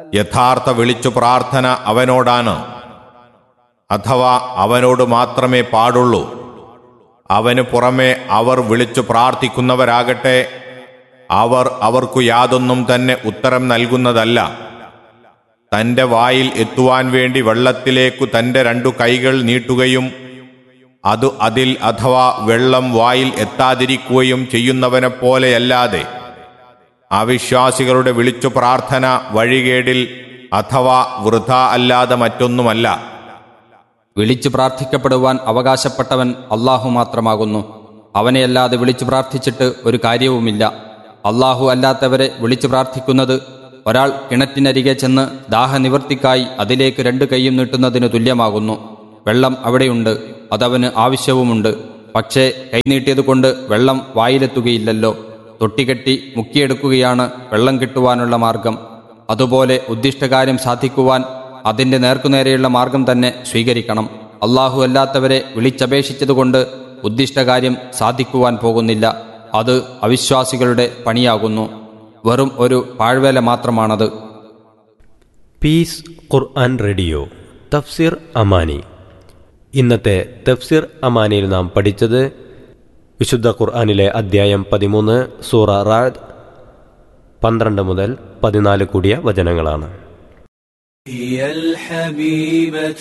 യഥാർത്ഥ വിളിച്ചു പ്രാർത്ഥന അവനോടാണ് അഥവാ അവനോട് മാത്രമേ പാടുള്ളൂ അവന് പുറമെ അവർ വിളിച്ചു പ്രാർത്ഥിക്കുന്നവരാകട്ടെ അവർ അവർക്കു യാതൊന്നും തന്നെ ഉത്തരം നൽകുന്നതല്ല തന്റെ വായിൽ എത്തുവാൻ വേണ്ടി വെള്ളത്തിലേക്കു തന്റെ രണ്ടു കൈകൾ നീട്ടുകയും അത് അതിൽ അഥവാ വെള്ളം വായിൽ എത്താതിരിക്കുകയും ചെയ്യുന്നവനെ പോലെയല്ലാതെ അവിശ്വാസികളുടെ വിളിച്ചു പ്രാർത്ഥന വഴികേടിൽ അഥവാ വൃഥ അല്ലാതെ മറ്റൊന്നുമല്ല വിളിച്ചു പ്രാർത്ഥിക്കപ്പെടുവാൻ അവകാശപ്പെട്ടവൻ അള്ളാഹു മാത്രമാകുന്നു അവനെയല്ലാതെ വിളിച്ചു പ്രാർത്ഥിച്ചിട്ട് ഒരു കാര്യവുമില്ല അള്ളാഹു അല്ലാത്തവരെ വിളിച്ചു പ്രാർത്ഥിക്കുന്നത് ഒരാൾ കിണറ്റിനരികെ ചെന്ന് ദാഹനിവർത്തിക്കായി അതിലേക്ക് രണ്ട് കൈയും നീട്ടുന്നതിന് തുല്യമാകുന്നു വെള്ളം അവിടെയുണ്ട് അതവന് ആവശ്യവുമുണ്ട് പക്ഷേ കൈനീട്ടിയതുകൊണ്ട് വെള്ളം വായിലെത്തുകയില്ലല്ലോ തൊട്ടികെട്ടി മുക്കിയെടുക്കുകയാണ് വെള്ളം കിട്ടുവാനുള്ള മാർഗം അതുപോലെ ഉദ്ദിഷ്ടകാര്യം സാധിക്കുവാൻ അതിന്റെ നേർക്കുനേരെയുള്ള മാർഗം തന്നെ സ്വീകരിക്കണം അള്ളാഹു അല്ലാത്തവരെ വിളിച്ചപേക്ഷിച്ചതുകൊണ്ട് ഉദ്ദിഷ്ടകാര്യം സാധിക്കുവാൻ പോകുന്നില്ല അത് അവിശ്വാസികളുടെ പണിയാകുന്നു വെറും ഒരു പാഴ്വേല മാത്രമാണത് പീസ് ഖുർആൻ റേഡിയോ തഫ്സിർ അമാനി ഇന്നത്തെ തഫ്സിർ അമാനിയിൽ നാം പഠിച്ചത് വിശുദ്ധ ഖുർആനിലെ അദ്ധ്യായം പതിമൂന്ന് സൂറ റാദ് പന്ത്രണ്ട് മുതൽ പതിനാല് കൂടിയ വചനങ്ങളാണ് هي الحبيبة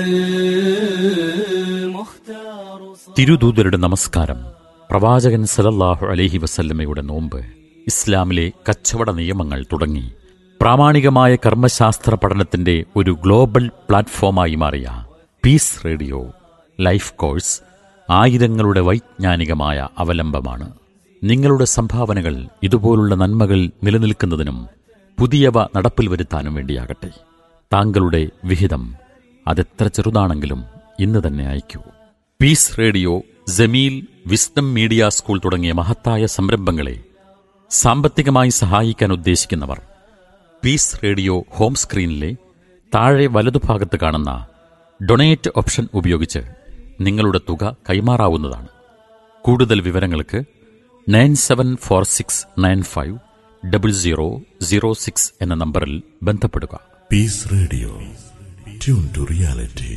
والمختار തിരുദൂതരുടെ നമസ്കാരം പ്രവാചകൻ സലല്ലാഹു അലൈഹി വസല്ലമയുടെ നോമ്പ് ഇസ്ലാമിലെ കച്ചവട നിയമങ്ങൾ തുടങ്ങി പ്രാമാണികമായ കർമ്മശാസ്ത്ര പഠനത്തിന്റെ ഒരു ഗ്ലോബൽ പ്ലാറ്റ്ഫോമായി മാറിയ പീസ് റേഡിയോ ലൈഫ് കോഴ്സ് ആയിരങ്ങളുടെ വൈജ്ഞാനികമായ അവലംബമാണ് നിങ്ങളുടെ സംഭാവനകൾ ഇതുപോലുള്ള നന്മകൾ നിലനിൽക്കുന്നതിനും പുതിയവ നടപ്പിൽ വരുത്താനും വേണ്ടിയാകട്ടെ താങ്കളുടെ വിഹിതം അതെത്ര ചെറുതാണെങ്കിലും ഇന്ന് തന്നെ അയക്കൂ peace radio Jameel wisdom media school തുടങ്ങിയ മഹത്തായ സംരംഭങ്ങളെ സാമ്പത്തികമായി സഹായിക്കാൻ ഉദ്ദേശിക്കുന്നവർ പീസ് റേഡിയോ ഹോം സ്ക്രീനിലെ താഴെ വലതുഭാഗത്ത് കാണുന്ന ഡൊണേറ്റ് ഓപ്ഷൻ ഉപയോഗിച്ച് നിങ്ങളുടെ തുക കൈമാറാവുന്നതാണ് കൂടുതൽ വിവരങ്ങൾക്ക് nine seven four six nine five double zero zero six എന്ന നമ്പറിൽ ബന്ധപ്പെടുക Peace Radio. Tune to reality.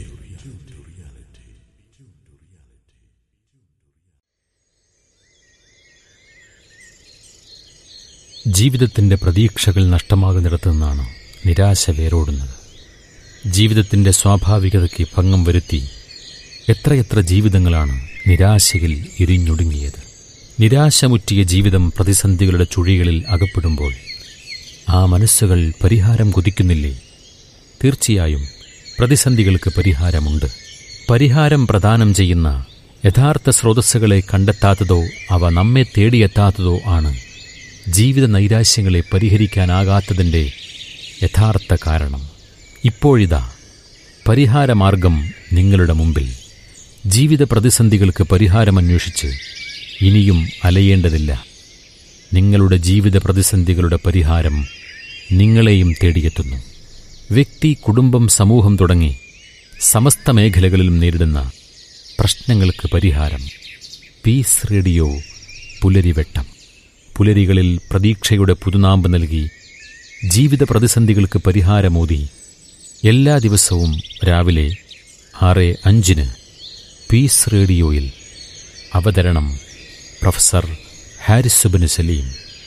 ജീവിതത്തിൻ്റെ പ്രതീക്ഷകൾ നഷ്ടമാകുന്നിടത്തു നിന്നാണ് നിരാശ വേരോടുന്നത് ജീവിതത്തിൻ്റെ സ്വാഭാവികതയ്ക്ക് ഭംഗം വരുത്തി എത്രയെത്ര ജീവിതങ്ങളാണ് നിരാശയിൽ ഇരിഞ്ഞൊടുങ്ങിയത് നിരാശമുറ്റിയ ജീവിതം പ്രതിസന്ധികളുടെ ചുഴികളിൽ അകപ്പെടുമ്പോൾ ആ മനസ്സുകൾ പരിഹാരം കൊതിക്കുന്നില്ലേ തീർച്ചയായും പ്രതിസന്ധികൾക്ക് പരിഹാരമുണ്ട് പരിഹാരം പ്രദാനം ചെയ്യുന്ന യഥാർത്ഥ സ്രോതസ്സുകളെ കണ്ടെത്താത്തതോ അവ നമ്മെ തേടിയെത്താത്തതോ ആണ് ജീവിത നൈരാശ്യങ്ങളെ പരിഹരിക്കാനാകാത്തതിൻ്റെ യഥാർത്ഥ കാരണം ഇപ്പോഴിതാ പരിഹാരമാർഗം നിങ്ങളുടെ മുമ്പിൽ ജീവിത പ്രതിസന്ധികൾക്ക് പരിഹാരമന്വേഷിച്ച് ഇനിയും അലയേണ്ടതില്ല നിങ്ങളുടെ ജീവിത പ്രതിസന്ധികളുടെ പരിഹാരം നിങ്ങളെയും തേടിയെത്തുന്നു വ്യക്തി കുടുംബം സമൂഹം തുടങ്ങി സമസ്ത മേഖലകളിലും നേരിടുന്ന പ്രശ്നങ്ങൾക്ക് പരിഹാരം പീസ് റേഡിയോ പുലരിവെട്ടം പുലരികളിൽ പ്രതീക്ഷയുടെ പുതുനാമ്പ് നൽകി ജീവിത പ്രതിസന്ധികൾക്ക് പരിഹാരമോതി എല്ലാ ദിവസവും രാവിലെ ആറ് അഞ്ചിന് പീസ് റേഡിയോയിൽ അവതരണം പ്രൊഫസർ ഹാരിസുബിന് Saleem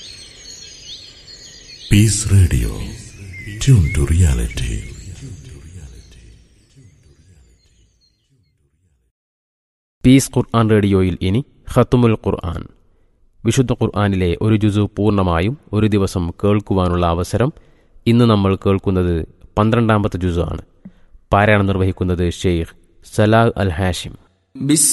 Peace Radio. Tune to reality. Peace Quran റേഡിയോയിൽ ഇനി ഖത്തുമുൽ ഖുർആൻ വിശുദ്ധ ഖുർആനിലെ ഒരു ജുസു പൂർണ്ണമായും ഒരു ദിവസം കേൾക്കുവാനുള്ള അവസരം ഇന്ന് നമ്മൾ കേൾക്കുന്നത് പന്ത്രണ്ടാമത്തെ ജുസു ആണ് പാരായണം നിർവഹിക്കുന്നത് ഷെയ്ഖ് സലാഹ് അൽ ഹാഷിം بسم